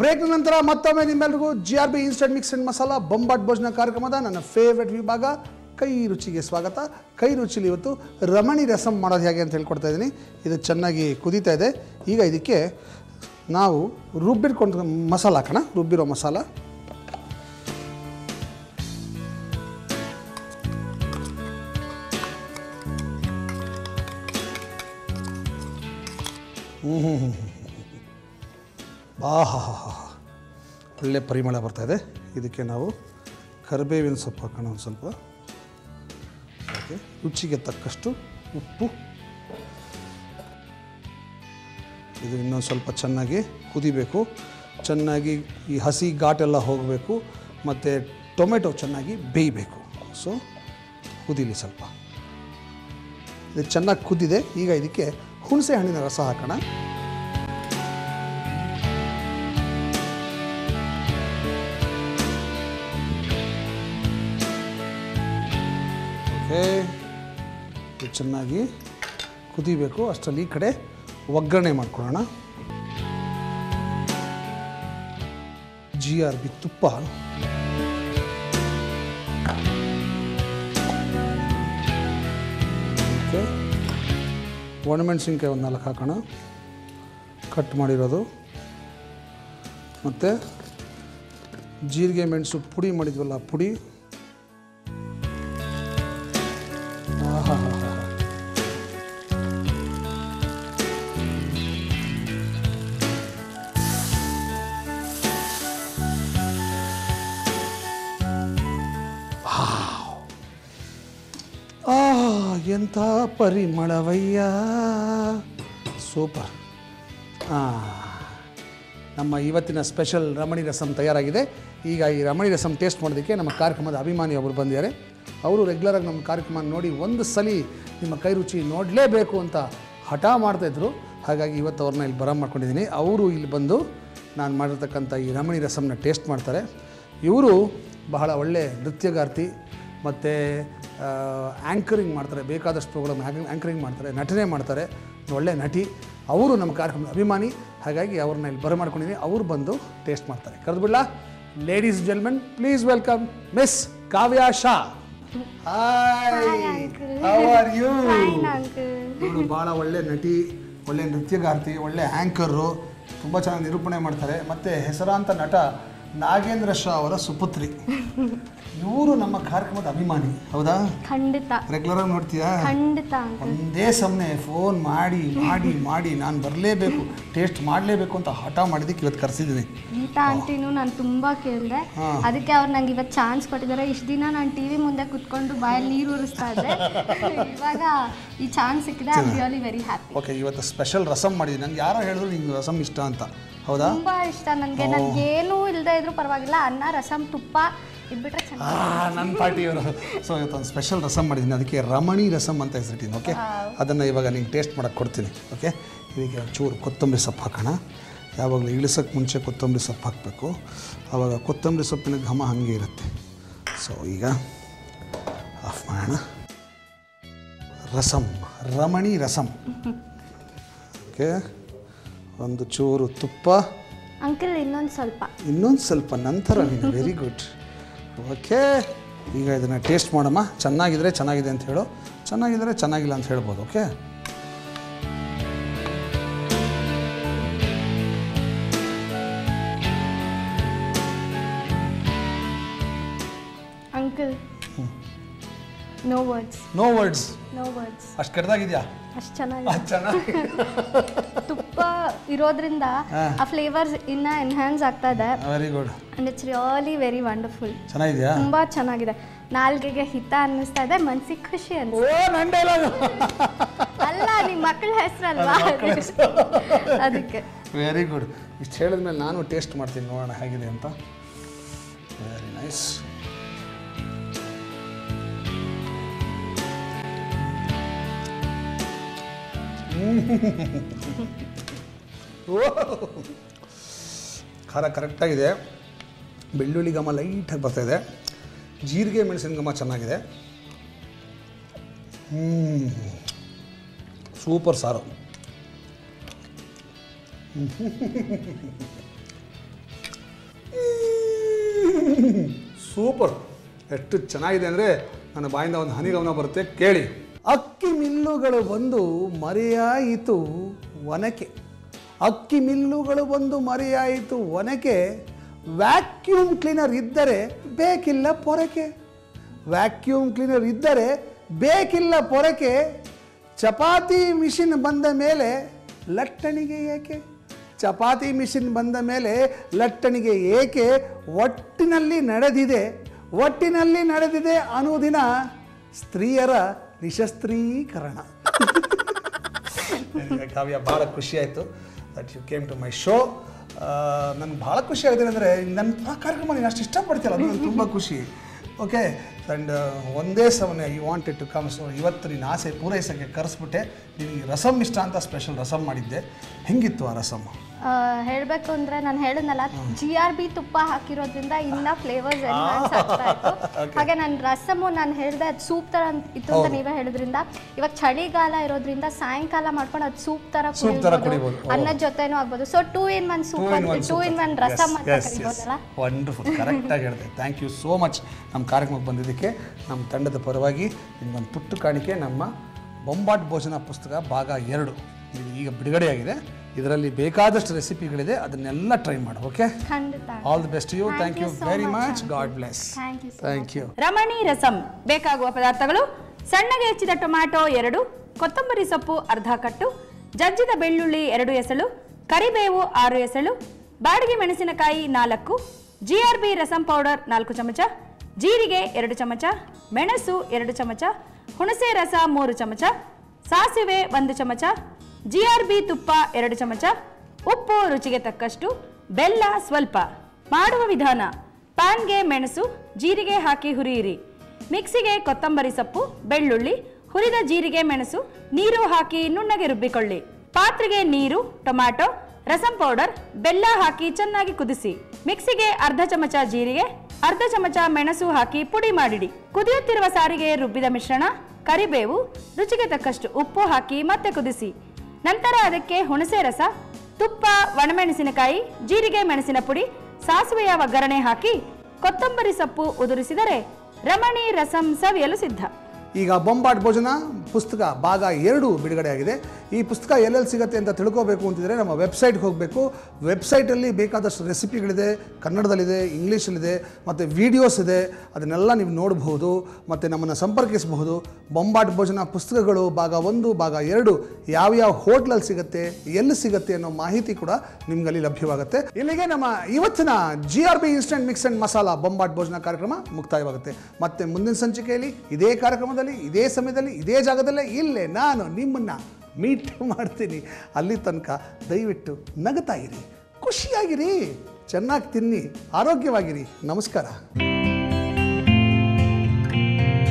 Break ನಂತರ ಮತ್ತೊಮ್ಮೆ ನಿಮ್ಮೆಲ್ರಿಗೂ G R B instant mix and masala Bombat Bhojana ಕಾರ್ಯಕ್ರಮದ ನನ್ನ ಫೇವ್ರೆಟ್ ವಿಭಾಗ ಕೈ ರುಚಿಗೆ ಸ್ವಾಗತ ಕೈ ರುಚಿಲಿ ಇವತ್ತು ರಮಣಿ ರಸಂ ಮಾಡೋದು ಹೇಗೆ ಅಂತ ಹೇಳ್ಕೊಡ್ತಾ ಇದ್ದೀನಿ ಇದು ಚೆನ್ನಾಗಿ ಕುದೀತಾ ಇದೆ ಈಗ ಇದಕ್ಕೆ ನಾವು ರುಬ್ಬಿಟ್ಕೊಂಡು ಮಸಾಲ ಹಾಕೋಣ ರುಬ್ಬಿರೋ ಮಸಾಲ ಆಹಾ ಒಳ್ಳೆ ಪರಿಮಳ ಬರ್ತಾ ಇದೆ ಇದಕ್ಕೆ ನಾವು ಕರಿಬೇವಿನ ಸೊಪ್ಪು ಹಾಕೋಣ ಒಂದು ಸ್ವಲ್ಪ ಓಕೆ ರುಚಿಗೆ ತಕ್ಕಷ್ಟು ಉಪ್ಪು ಇದು ಇನ್ನೊಂದು ಸ್ವಲ್ಪ ಚೆನ್ನಾಗಿ ಕುದಿಬೇಕು ಚೆನ್ನಾಗಿ ಈ ಹಸಿ ಘಾಟೆಲ್ಲ ಹೋಗಬೇಕು ಮತ್ತು ಟೊಮೆಟೊ ಚೆನ್ನಾಗಿ ಬೇಯಬೇಕು ಸೊ ಕುದೀಲಿ ಸ್ವಲ್ಪ ಇದು ಚೆನ್ನಾಗಿ ಕುದ್ದಿದೆ ಈಗ ಇದಕ್ಕೆ ಹುಣಸೆ ಹಣ್ಣಿನ ರಸ ಹಾಕೋಣ ಓಕೆ ಇದು ಚೆನ್ನಾಗಿ ಕುದಿಬೇಕು ಅಷ್ಟರಲ್ಲಿ ಈ ಕಡೆ ಒಗ್ಗರಣೆ ಮಾಡ್ಕೊಳ್ಳೋಣ ಜಿ ಆರ್ ಬಿ ತುಪ್ಪ ಓಕೆ ಒಣಮೆಣಸಿನ್ಕಾಯಿ ಒಂದು ನಾಲ್ಕು ಹಾಕೋಣ ಕಟ್ ಮಾಡಿರೋದು ಮತ್ತು ಜೀರಿಗೆ ಮೆಣಸು ಪುಡಿ ಮಾಡಿದ್ವಲ್ಲ ಆ ಪುಡಿ ಆಹಾಹಾಹಾ. ವಾವ್. ಆ ಎಂಥ ಪರಿಮಳವಯ್ಯ ಸೂಪರ್ ಹಾಂ ನಮ್ಮ ಇವತ್ತಿನ ಸ್ಪೆಷಲ್ ರಮಣಿ ರಸಂ ತಯಾರಾಗಿದೆ ಈಗ ಈ ರಮಣಿ ರಸಂ ಟೇಸ್ಟ್ ಮಾಡೋದಕ್ಕೆ ನಮ್ಮ ಕಾರ್ಯಕ್ರಮದ ಅಭಿಮಾನಿ ಅವರು ಬಂದಿದ್ದಾರೆ ಅವರು ರೆಗ್ಯುಲರಾಗಿ ನಮ್ಮ ಕಾರ್ಯಕ್ರಮ ನೋಡಿ ಒಂದು ಸಲ ನಿಮ್ಮ ಕೈ ರುಚಿ ನೋಡಲೇಬೇಕು ಅಂತ ಹಠ ಮಾಡ್ತಾಯಿದ್ರು ಹಾಗಾಗಿ ಇವತ್ತು ಅವ್ರನ್ನ ಇಲ್ಲಿ ಬರ ಮಾಡ್ಕೊಂಡಿದ್ದೀನಿ ಅವರು ಇಲ್ಲಿ ಬಂದು ನಾನು ಮಾಡಿರ್ತಕ್ಕಂಥ ಈ ರಮಣಿ ರಸಂನ ಟೇಸ್ಟ್ ಮಾಡ್ತಾರೆ ಇವರು ಬಹಳ ಒಳ್ಳೆ ನೃತ್ಯಗಾರ್ತಿ ಮತ್ತು ಆ್ಯಂಕರಿಂಗ್ ಮಾಡ್ತಾರೆ ಬೇಕಾದಷ್ಟು ಪ್ರೋಗ್ರಾಮ್ ಆ್ಯಂಕರಿಂಗ್ ಮಾಡ್ತಾರೆ ನಟನೆ ಮಾಡ್ತಾರೆ ಒಳ್ಳೆ ನಟಿ ಅವರು ನಮ್ಮ ಕಾರ್ಯಕ್ರಮದ ಅಭಿಮಾನಿ ಹಾಗಾಗಿ ಅವ್ರನ್ನ ಇಲ್ಲಿ ಬರಮಾಡ್ಕೊಂಡಿದ್ದೀನಿ ಅವ್ರು ಬಂದು ಟೇಸ್ಟ್ ಮಾಡ್ತಾರೆ ಕರೆದು ಬಿಡ್ಲಾ ladies gentlemen please welcome miss Kavya Shah hi how are you ಇವರು ಭಾಳ ಒಳ್ಳೆ ನಟಿ ಒಳ್ಳೆ ನೃತ್ಯಗಾರ್ತಿ ಒಳ್ಳೆ ಆ್ಯಂಕರು ತುಂಬ ಚೆನ್ನಾಗಿ ನಿರೂಪಣೆ ಮಾಡ್ತಾರೆ ಮತ್ತು ಹೆಸರಾಂತ ನಟ ನಾಗೇಂದ್ರ ಶಾ ಅವರ ಸುಪುತ್ರಿ ಇವರು ನಮ್ಮ ಕಾರ್ಯಕ್ರಮದ ಅಭಿಮಾನಿ ಹೌದಾ ಖಂಡಿತ ರೆಗ್ಯುಲರಾಗಿ ನೋಡ್ತೀಯಾ ಖಂಡಿತ ಅಂಕಲ್ ಒಂದೇ ಸಮನೆ ಫೋನ್ ಮಾಡಿ ಮಾಡಿ ಮಾಡಿ ನಾನು ಬರಲೇಬೇಕು ಟೇಸ್ಟ್ ಮಾಡಲೇಬೇಕು ಅಂತ ಹಠ ಮಾಡಿದ್ದಕ್ಕೆ ಇವತ್ತು ಕರೆಸಿದ್ದೀನಿ ಗೀತಾ ಆಂಟಿನೂ ನಾನು ತುಂಬಾ ಕೇಳಿದೆ ಹಾ. ಅದಕ್ಕೆ ಅವ್ರು ನಂಗೆ ಇವತ್ತು ಚಾನ್ಸ್ ಕೊಟ್ಟಿದ್ದಾರೆ ಇಷ್ಟು ದಿನ ನಾನು ಟಿವಿ ಮುಂದೆ ಕುತ್ಕೊಂಡು ಬಾಯಲ್ಲಿ ನೀರು ಉರಿಸ್ತಾ ಇದ್ದೆ ಇವಾಗ ಈ ಚಾನ್ಸ್ ಸಿಕ್ಕಿದೆ I really very happy okay ಇವತ್ತು ಸ್ಪೆಷಲ್ ರಸಮ್ ಮಾಡಿದ್ದೀನಿ ನನಗೆ ಯಾರೋ ಹೇಳಿದ್ರು ನಿಂಗೆ ರಸಮ್ ಇಷ್ಟ ಅಂತ ಹೌದಾ ತುಂಬಾ ಇಷ್ಟ ನನಗೆ ನನಗೆ ಏನೂ ಇಲ್ಲದೆ ಇದ್ರೂ ಪರವಾಗಿಲ್ಲ ಅನ್ನ ರಸಂ ತುಪ್ಪ ಇದ್ಬಿಟ್ರೆ ಚೆನ್ನಾಗಿ ನನ್ನ ಪಾರ್ಟಿಯವರು ಸೊ ಇವತ್ತೊಂದು ಸ್ಪೆಷಲ್ ರಸಮ್ ಮಾಡಿದ್ದೀನಿ ಅದಕ್ಕೆ ರಮಣಿ ರಸಮ್ ಅಂತ ಹೆಸರಿಟ್ಟಿದ್ದೀನಿ ಓಕೆ ಅದನ್ನು ಇವಾಗ ನಿಂಗೆ ಟೇಸ್ಟ್ ಮಾಡೋಕ್ಕೆ ಕೊಡ್ತೀನಿ ಓಕೆ ಇದಕ್ಕೆ ಚೂರು ಕೊತ್ತಂಬರಿ ಸೊಪ್ಪು ಹಾಕೋಣ ಯಾವಾಗಲೂ ಇಳಿಸೋಕ್ಕೆ ಮುಂಚೆ ಕೊತ್ತಂಬರಿ ಸೊಪ್ಪು ಹಾಕಬೇಕು ಆವಾಗ ಕೊತ್ತಂಬರಿ ಸೊಪ್ಪಿನ ಘಮ ಹಾಗೆ ಇರುತ್ತೆ ಸೊ ಈಗ ಆಫ್ ಮಾಡೋಣ ರಸಮ್ ರಮಣಿ ರಸಮ್ ಓಕೆ ಒಂದು ಚೂರು ತುಪ್ಪ ಅಂಕಲ್ ಇನ್ನೊಂದು ಸ್ವಲ್ಪ ಇನ್ನೊಂದು ಸ್ವಲ್ಪ ನಂತರ ನೀನು ವೆರಿ ಗುಡ್ ಓಕೆ ಈಗ ಇದನ್ನು ಟೇಸ್ಟ್ ಮಾಡಮ್ಮ ಚೆನ್ನಾಗಿದ್ರೆ ಚೆನ್ನಾಗಿದೆ ಅಂತ ಹೇಳು ಚೆನ್ನಾಗಿದ್ರೆ ಚೆನ್ನಾಗಿಲ್ಲ ಅಂತ ಹೇಳ್ಬೋದು okay uncle no words no words no words ಅಷ್ಟು ಕೆಟ್ಟದಾಗಿದೆಯಾ ಅಷ್ಟು ಚೆನ್ನಾಗಿದೆ ಚೆನ್ನಾಗಿ ತುಪ್ಪ ಇರೋದ್ರಿಂದ ಹಾ. ಆ ಫ್ಲೇವರ್ಸ್ ಇನ್ನ ಎನ್ಹ್ಯಾನ್ಸ್ ಆಗ್ತಾ ಇದೆ very good and it's really very wonderful ಚೆನ್ನಾಗಿದೆಯಾ ತುಂಬಾ ಚೆನ್ನಾಗಿದೆ ನಾಲ್ಗೆಗೆ ಹಿತ ಅನ್ನಿಸ್ತಾ ಇದೆ ಮನ್ಸಿಗೆ ಖುಷಿ ಅನ್ಸ್ ಓ ನನ್ನ ಡೈಲಾಗ್ ಅಲ್ಲ ನಿಮ್ಮ ಮಕ್ಕಳ ಹೆಸರಲ್ವಾ ಅದಕ್ಕೆ ವೆರಿ ಗುಡ್ ಇಷ್ಟು ಹೇಳಿದ್ಮೇಲೆ ನಾನು ಟೇಸ್ಟ್ ಮಾಡ್ತೀನಿ ನೋಡೋಣ ಹೇಗಿದೆ ಅಂತ ವೆರಿ ನೈಸ್ ಖಾರ ಕರೆಕ್ಟಾಗಿದೆ ಬೆಳ್ಳುಳ್ಳಿ ಘಮ ಲೈಟಾಗಿ ಬರ್ತಾಯಿದೆ ಜೀರಿಗೆ ಮೆಣಸಿನ ಘಮ ಚೆನ್ನಾಗಿದೆ ಹ್ಞೂ ಸೂಪರ್ ಸಾರು ಸೂಪರ್ ಎಷ್ಟು ಚೆನ್ನಾಗಿದೆ ಅಂದರೆ ನನ್ನ ಬಾಯಿಂದ ಒಂದು ಹನಿಗಮನ ಬರುತ್ತೆ ಕೇಳಿ ಅಕ್ಕಿ ಮಿಲ್ಲುಗಳು ಬಂದು ಮರೆಯಾಯಿತು ಒನಕೆ ಅಕ್ಕಿ ಮಿಲ್ಲುಗಳು ಬಂದು ಮರೆಯಾಯಿತು ಒನಕೆ ವ್ಯಾಕ್ಯೂಮ್ ಕ್ಲೀನರ್ ಇದ್ದರೆ ಬೇಕಿಲ್ಲ ಪೊರಕೆ ವ್ಯಾಕ್ಯೂಮ್ ಕ್ಲೀನರ್ ಇದ್ದರೆ ಬೇಕಿಲ್ಲ ಪೊರಕೆ ಚಪಾತಿ ಮಿಷಿನ್ ಬಂದ ಮೇಲೆ ಲಟ್ಟಣಿಗೆ ಏಕೆ ಚಪಾತಿ ಮಿಷಿನ್ ಬಂದ ಮೇಲೆ ಲಟ್ಟಣಿಗೆ ಏಕೆ ಒಟ್ಟಿನಲ್ಲಿ ನಡೆದಿದೆ ಒಟ್ಟಿನಲ್ಲಿ ನಡೆದಿದೆ ಅನ್ನುವುದಿನ ಸ್ತ್ರೀಯರ ನಿಶಸ್ತ್ರೀಕರಣ ಕಾವ್ಯ ಭಾಳ ಖುಷಿ ಆಯಿತು that you came to my show ನನಗೆ ಭಾಳ ಖುಷಿ ಆಗಿದೆ ಅಂದರೆ ನನ್ನ ಆ ಕಾರ್ಯಕ್ರಮ ನೀನು ಅಷ್ಟು ಇಷ್ಟಪಡ್ತೀಯಲ್ಲ ಅದು ನನಗೆ ತುಂಬ ಖುಷಿ ಓಕೆ ಆ್ಯಂಡ್ ಒಂದೇ ಸಮನೆ you wanted to come so ಇವತ್ತು ನಿನ್ನ ಆಸೆ ಪೂರೈಸೋಕ್ಕೆ ಕರೆಸ್ಬಿಟ್ಟೆ ನಿನಗೆ ರಸಮ್ ಇಷ್ಟ ಅಂತ ಸ್ಪೆಷಲ್ ರಸಮ್ ಮಾಡಿದ್ದೆ ಹೆಂಗಿತ್ತು ಆ ರಸಮ್ ಹೇಳಬೇಕು ಅಂದರೆ ನಾನು ಹೇಳಿದ್ನಲ್ಲ ಜಿ ಆರ್ ಬಿ ತುಪ್ಪ ಹಾಕಿರೋದ್ರಿಂದ ಇನ್ನ ಫ್ಲೇವರ್ಸ್ ಎನ್ಹಾನ್ಸ್ ಆಗ್ತಾ ಇತ್ತು ಹಾಗೆ ನನ್ನ ರಸಮು ನಾನು ಹೇಳಿದೆ ಅದು ಸೂಪ್ ಥರ ಅಂತ ಇತ್ತು ಅಂತ ನೀವೇ ಹೇಳಿದ್ರಿಂದ ಇವಾಗ ಚಳಿಗಾಲ ಇರೋದ್ರಿಂದ ಸಾಯಂಕಾಲ ಮಾಡ್ಕೊಂಡು ಅದು ಸೂಪ್ ಥರ Soup ಥರ ಕುಡಿಬೋದು ಕುಡಿಬೋದು. ಓ. ಅನ್ನದ ಜೊತೆನೂ ಆಗ್ಬೋದು so two in one soup ಅಂತ ಟೂ ಇನ್ ಒನ್ ರಸಮ್ ಅಂತ ಕರಿಬೋದಲ್ಲ ವಂಡರ್ಫುಲ್ ಕರೆಕ್ಟಾಗಿ ಹೇಳಿದೆ ಥ್ಯಾಂಕ್ ಯು ಸೋ ಮಚ್ ನಮ್ಮ ಕಾರ್ಯಕ್ರಮಕ್ಕೆ ಬಂದಿದ್ದಕ್ಕೆ ನಮ್ಮ ತಂಡದ ಪರವಾಗಿ ನಿಮ್ಗೊಂದು ಪುಟ್ಟು ಕಾಣಿಕೆ ನಮ್ಮ ಬೊಂಬಾಟ್ ಭೋಜನ ಪುಸ್ತಕ ಭಾಗ ಎರಡು ಇದು ಈಗ ಬಿಡುಗಡೆಯಾಗಿದೆ ಇದರಲ್ಲಿ ಬೇಕಾದಷ್ಟು ರೆಸಿಪಿಗಳಿದೆ ಅದನ್ನೆಲ್ಲ ಟ್ರೈ ಮಾಡು ಓಕೆ ಖಂಡಿತ all the best you Thank thank you you so very much, much god bless thank you thank you Ramani rasam ಬೇಕಾಗುವ ಪದಾರ್ಥಗಳು ಸಣ್ಣಗೆ ಹೆಚ್ಚಿದ ಟೊಮ್ಯಾಟೊ ಎರಡು ಕೊತ್ತಂಬರಿ ಸೊಪ್ಪು ಅರ್ಧ ಕಟ್ಟು ಜಜ್ಜಿದ ಬೆಳ್ಳುಳ್ಳಿ ಎರಡು ಎಸಳು ಕರಿಬೇವು ಆರು ಎಸಳು ಬಾಡಿಗೆ ಮೆಣಸಿನಕಾಯಿ ನಾಲ್ಕು ಜಿಆರ್ಬಿ ರಸಂ ಪೌಡರ್ ನಾಲ್ಕು ಚಮಚ ಜೀರಿಗೆ ಎರಡು ಚಮಚ ಮೆಣಸು ಎರಡು ಚಮಚ ಹುಣಸೆ ರಸ ಮೂರು ಚಮಚ ಸಾಸಿವೆ ಒಂದು ಚಮಚ ಜಿಆರ್ಬಿ ತುಪ್ಪ ಎರಡು ಚಮಚ ಉಪ್ಪು ರುಚಿಗೆ ತಕ್ಕಷ್ಟು ಬೆಲ್ಲ ಸ್ವಲ್ಪ ಮಾಡುವ ವಿಧಾನ ಪ್ಯಾನ್ಗೆ ಮೆಣಸು ಜೀರಿಗೆ ಹಾಕಿ ಹುರಿಯಿರಿ ಮಿಕ್ಸಿಗೆ ಕೊತ್ತಂಬರಿ ಸೊಪ್ಪು ಬೆಳ್ಳುಳ್ಳಿ ಹುರಿದ ಜೀರಿಗೆ ಮೆಣಸು ನೀರು ಹಾಕಿ ನುಣ್ಣಗೆ ರುಬ್ಬಿಕೊಳ್ಳಿ ಪಾತ್ರೆಗೆ ನೀರು ಟೊಮ್ಯಾಟೊ ರಸಂ ಪೌಡರ್ ಬೆಲ್ಲ ಹಾಕಿ ಚೆನ್ನಾಗಿ ಕುದಿಸಿ ಮಿಕ್ಸಿಗೆ ಅರ್ಧ ಚಮಚ ಜೀರಿಗೆ ಅರ್ಧ ಚಮಚ ಮೆಣಸು ಹಾಕಿ ಪುಡಿ ಮಾಡಿಡಿ ಕುದಿಯುತ್ತಿರುವ ಸಾರಿಗೆ ರುಬ್ಬಿದ ಮಿಶ್ರಣ ಕರಿಬೇವು ರುಚಿಗೆ ತಕ್ಕಷ್ಟು ಉಪ್ಪು ಹಾಕಿ ಮತ್ತೆ ಕುದಿಸಿ ನಂತರ ಅದಕ್ಕೆ ಹುಣಸೆ ರಸ ತುಪ್ಪ ಒಣಮೆಣಸಿನಕಾಯಿ ಜೀರಿಗೆ ಮೆಣಸಿನ ಪುಡಿ ಸಾಸಿವೆಯ ಒಗ್ಗರಣೆ ಹಾಕಿ ಕೊತ್ತಂಬರಿ ಸೊಪ್ಪು ಉದುರಿಸಿದರೆ ರಮಣಿ ರಸಂ ಸವಿಯಲು ಸಿದ್ಧ ಈಗ ಬೊಂಬಾಟ್ ಭೋಜನ ಪುಸ್ತಕ ಭಾಗ ಎರಡು ಬಿಡುಗಡೆಯಾಗಿದೆ ಈ ಪುಸ್ತಕ ಎಲ್ಲೆಲ್ಲಿ ಸಿಗುತ್ತೆ ಅಂತ ತಿಳ್ಕೋಬೇಕು ಅಂತಿದ್ರೆ ನಮ್ಮ ವೆಬ್ಸೈಟ್ಗೆ ಹೋಗಬೇಕು ವೆಬ್ಸೈಟಲ್ಲಿ ಬೇಕಾದಷ್ಟು ರೆಸಿಪಿಗಳಿದೆ ಕನ್ನಡದಲ್ಲಿದೆ ಇಂಗ್ಲೀಷಲ್ಲಿದೆ ಮತ್ತು ವಿಡಿಯೋಸ್ ಇದೆ ಅದನ್ನೆಲ್ಲ ನೀವು ನೋಡಬಹುದು ಮತ್ತು ನಮ್ಮನ್ನು ಸಂಪರ್ಕಿಸಬಹುದು ಬೊಂಬಾಟ್ ಭೋಜನ ಪುಸ್ತಕಗಳು ಭಾಗ ಒಂದು ಭಾಗ ಎರಡು ಯಾವ್ಯಾವ ಹೋಟ್ಲಲ್ಲಿ ಸಿಗುತ್ತೆ ಎಲ್ಲಿ ಸಿಗುತ್ತೆ ಅನ್ನೋ ಮಾಹಿತಿ ಕೂಡ ನಿಮ್ಗಲ್ಲಿ ಲಭ್ಯವಾಗುತ್ತೆ ಇಲ್ಲಿಗೆ ನಮ್ಮ ಇವತ್ತಿನ G R B instant mix and masala Bombat Bhojana ಕಾರ್ಯಕ್ರಮ ಮುಕ್ತಾಯವಾಗುತ್ತೆ ಮತ್ತೆ ಮುಂದಿನ ಸಂಚಿಕೆಯಲ್ಲಿ ಇದೇ ಕಾರ್ಯಕ್ರಮದಲ್ಲಿ ಇದೇ ಸಮಯದಲ್ಲಿ ಇದೇ ಜಾಗದಲ್ಲೇ ಇಲ್ಲೇ ನಾನು ನಿಮ್ಮನ್ನು ಮೀಟ್ ಮಾಡ್ತೀನಿ ಅಲ್ಲಿ ತನಕ ದಯವಿಟ್ಟು ನಗುತ್ತಾ ಇರಿ ಖುಷಿಯಾಗಿರಿ ಚೆನ್ನಾಗಿ ತಿನ್ನಿ ಆರೋಗ್ಯವಾಗಿರಿ ನಮಸ್ಕಾರ